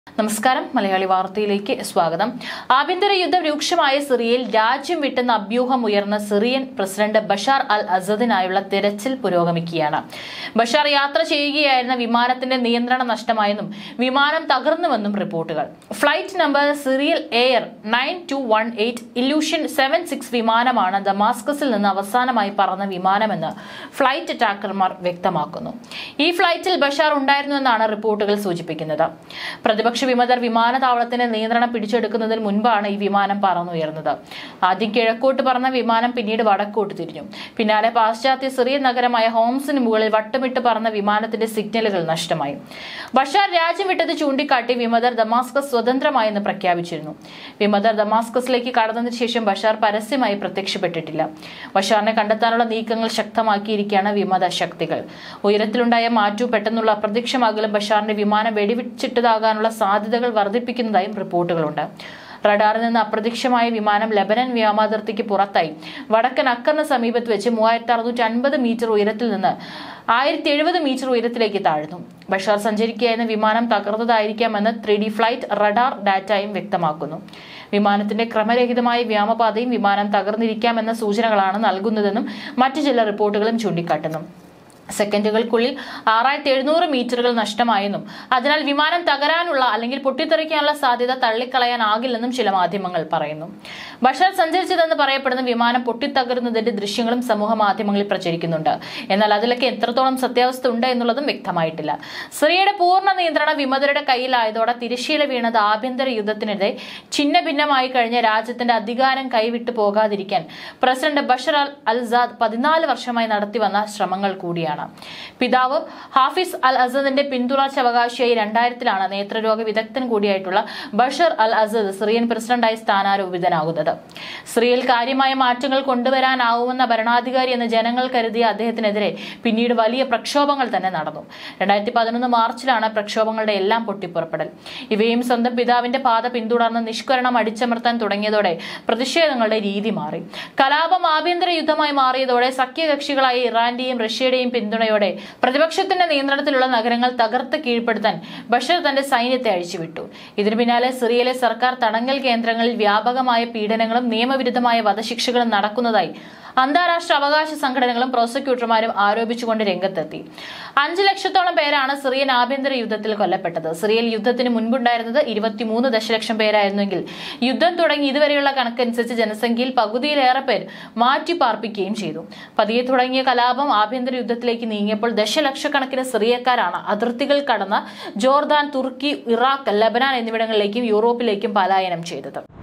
നമസ്കാരം മലയാളി വാർത്തയിലേക്ക് സ്വാഗതം ആഭ്യന്തര യുദ്ധം രൂക്ഷമായ സിറിയയിൽ രാജ്യം വിട്ടെന്ന അഭ്യൂഹം ഉയർന്ന സിറിയൻ പ്രസിഡന്റ് ബഷാർ അൽ അസദിനായുള്ള തെരച്ചിൽ പുരോഗമിക്കുകയാണ് ബഷാർ യാത്ര ചെയ്യുകയായിരുന്ന വിമാനത്തിന്റെ നിയന്ത്രണം നഷ്ടമായെന്നും വിമാനം തകർന്നുവെന്നും റിപ്പോർട്ടുകൾ flight number Syrian air nine two one eight Ilyushin seven six വിമാനമാണ് ദമാസ്കസിൽ നിന്ന് അവസാനമായി പറന്ന വിമാനമെന്ന് ഫ്ലൈറ്റ് അറ്റാക്കർമാർ വ്യക്തമാക്കുന്നു ഈ ഫ്ലൈറ്റിൽ ബഷാർ ഉണ്ടായിരുന്നുവെന്നാണ് റിപ്പോർട്ടുകൾ സൂചിപ്പിക്കുന്നത് പ്രതിപക്ഷ വിമതർ വിമാനത്താവളത്തിന്റെ നിയന്ത്രണം പിടിച്ചെടുക്കുന്നതിന് മുൻപാണ് ഈ വിമാനം പറന്നുയർന്നത് ആദ്യം കിഴക്കോട്ട് പറന്ന വിമാനം പിന്നീട് വടക്കോട്ട് തിരിഞ്ഞു പിന്നാലെ പാശ്ചാത്യ സിറിയൻ നഗരമായ ഹോംസിന് മുകളിൽ വട്ടമിട്ട് പറന്ന വിമാനത്തിന്റെ സിഗ്നലുകൾ നഷ്ടമായി ബഷാർ രാജ്യം വിട്ടത് ചൂണ്ടിക്കാട്ടി വിമതർ ദമാസ്കസ് സ്വതന്ത്രമായെന്ന് പ്രഖ്യാപിച്ചിരുന്നു വിമതർ ദമാസ്കസിലേക്ക് കടന്നതിന് ശേഷം ബഷാർ പരസ്യമായി പ്രത്യക്ഷപ്പെട്ടിട്ടില്ല ബഷാറിനെ കണ്ടെത്താനുള്ള നീക്കങ്ങൾ ശക്തമാക്കിയിരിക്കുകയാണ് വിമത ശക്തികൾ ഉയരത്തിലുണ്ടായ മാറ്റവും പെട്ടെന്നുള്ള അപ്രത്യക്ഷമാകലും ബഷാറിന്റെ വിമാനം വെടിവെച്ചിട്ടതാകാനുള്ള സാധ്യതകൾ വർദ്ധിപ്പിക്കുന്നതായും റിപ്പോർട്ടുകളുണ്ട് റഡാറിൽ നിന്ന് അപ്രത്യക്ഷമായ വിമാനം ലബനൻ വ്യോമാതിർത്തിക്ക് പുറത്തായി വടക്കൻ അക്കറിന് സമീപത്ത് വെച്ച് മൂവായിരത്തി അറുന്നൂറ്റി അൻപത് മീറ്റർ ഉയരത്തിൽ നിന്ന് ആയിരത്തി എഴുപത് മീറ്റർ ഉയരത്തിലേക്ക് താഴ്ന്നു ബഷാർ സഞ്ചരിക്കുകയായിരുന്ന വിമാനം തകർന്നതായിരിക്കാമെന്ന് ത്രീ ഡി ഫ്ലൈറ്റ് റഡാർ ഡാറ്റയും വ്യക്തമാക്കുന്നു വിമാനത്തിന്റെ ക്രമരഹിതമായ വ്യോമപാതയും വിമാനം തകർന്നിരിക്കാമെന്ന സൂചനകളാണ് നൽകുന്നതെന്നും മറ്റു ചില റിപ്പോർട്ടുകളും ചൂണ്ടിക്കാട്ടുന്നു സെക്കൻഡുകൾക്കുള്ളിൽ ആറായിരത്തി എഴുന്നൂറ് മീറ്ററുകൾ നഷ്ടമായെന്നും അതിനാൽ വിമാനം തകരാനുള്ള അല്ലെങ്കിൽ പൊട്ടിത്തെറിക്കാനുള്ള സാധ്യത തള്ളിക്കളയാനാകില്ലെന്നും ചില മാധ്യമങ്ങൾ പറയുന്നു ബഷാർ സഞ്ചരിച്ചതെന്ന് പറയപ്പെടുന്ന വിമാനം പൊട്ടിത്തകരുന്നതിന്റെ ദൃശ്യങ്ങളും സമൂഹ മാധ്യമങ്ങളിൽ പ്രചരിക്കുന്നുണ്ട് എന്നാൽ അതിലൊക്കെ എത്രത്തോളം സത്യാവസ്ഥ ഉണ്ട് എന്നുള്ളതും വ്യക്തമായിട്ടില്ല സിറിയയുടെ പൂർണ്ണ നിയന്ത്രണം വിമതരുടെ കയ്യിലായതോടെ തിരശ്ശീല വീണത് ആഭ്യന്തര യുദ്ധത്തിനെതിരെ ഛിന്ന ഭിന്നമായി കഴിഞ്ഞ രാജ്യത്തിന്റെ അധികാരം കൈവിട്ടു പോകാതിരിക്കാൻ പ്രസിഡന്റ് ബഷർ അൽ അൽസാദ് പതിനാല് വർഷമായി നടത്തിവന്ന ശ്രമങ്ങൾ കൂടിയാണ് പിതാവ് ഹാഫിസ് അൽ അസദിന്റെ പിന്തുടർച്ചവകാശിയായി രണ്ടായിരത്തിലാണ് നേത്രരോഗ വിദഗ്ധൻ കൂടിയായിട്ടുള്ള ബഷർ അൽ അസദ് സിറിയൻ പ്രസിഡന്റായി സ്ഥാനാരോപിതനാകുന്നത് സിറിയയിൽ കാര്യമായ മാറ്റങ്ങൾ കൊണ്ടുവരാനാവുമെന്ന ഭരണാധികാരി എന്ന് ജനങ്ങൾ കരുതിയ അദ്ദേഹത്തിനെതിരെ പിന്നീട് വലിയ പ്രക്ഷോഭങ്ങൾ തന്നെ നടന്നു രണ്ടായിരത്തി പതിനൊന്ന് മാർച്ചിലാണ് പ്രക്ഷോഭങ്ങളുടെ എല്ലാം പൊട്ടിപ്പുറപ്പെടൽ ഇവയും സ്വന്തം പിതാവിന്റെ പാത പിന്തുടർന്ന് നിഷ്കരണം അടിച്ചമർത്താൻ തുടങ്ങിയതോടെ പ്രതിഷേധങ്ങളുടെ രീതി മാറി കലാപം ആഭ്യന്തര യുദ്ധമായി മാറിയതോടെ സഖ്യകക്ഷികളായ ഇറാന്റെയും റഷ്യയുടെയും പിന്തുണയോടെ പ്രതിപക്ഷത്തിന്റെ നിയന്ത്രണത്തിലുള്ള നഗരങ്ങൾ തകർത്ത് കീഴ്പ്പെടുത്താൻ ബഷർ തന്റെ സൈന്യത്തെ അഴിച്ചുവിട്ടു ഇതിനു പിന്നാലെ സിറിയയിലെ സർക്കാർ തടങ്കൽ കേന്ദ്രങ്ങളിൽ വ്യാപകമായ പീഡനങ്ങളും നിയമവിരുദ്ധമായ വധശിക്ഷകളും നടക്കുന്നതായി അന്താരാഷ്ട്ര അവകാശ സംഘടനകളും പ്രോസിക്യൂട്ടർമാരും ആരോപിച്ചുകൊണ്ട് രംഗത്തെത്തി അഞ്ചു ലക്ഷത്തോളം പേരാണ് സിറിയൻ ആഭ്യന്തര യുദ്ധത്തിൽ കൊല്ലപ്പെട്ടത് സിറിയയിൽ യുദ്ധത്തിന് മുൻപുണ്ടായിരുന്നത് ഇരുപത്തിമൂന്ന് ദശലക്ഷം പേരായിരുന്നെങ്കിൽ യുദ്ധം തുടങ്ങി ഇതുവരെയുള്ള കണക്കനുസരിച്ച് ജനസംഖ്യയിൽ പകുതിയിലേറെ പേർ മാറ്റി പാർപ്പിക്കുകയും ചെയ്തു പതിയെ തുടങ്ങിയ കലാപം ആഭ്യന്തര യുദ്ധത്തിലേക്ക് നീങ്ങിയപ്പോൾ ദശലക്ഷക്കണക്കിന് സിറിയക്കാരാണ് അതിർത്തികൾ കടന്ന് ജോർദാൻ തുർക്കി ഇറാഖ് ലബനാൻ എന്നിവിടങ്ങളിലേക്കും യൂറോപ്പിലേക്കും പലായനം ചെയ്തത്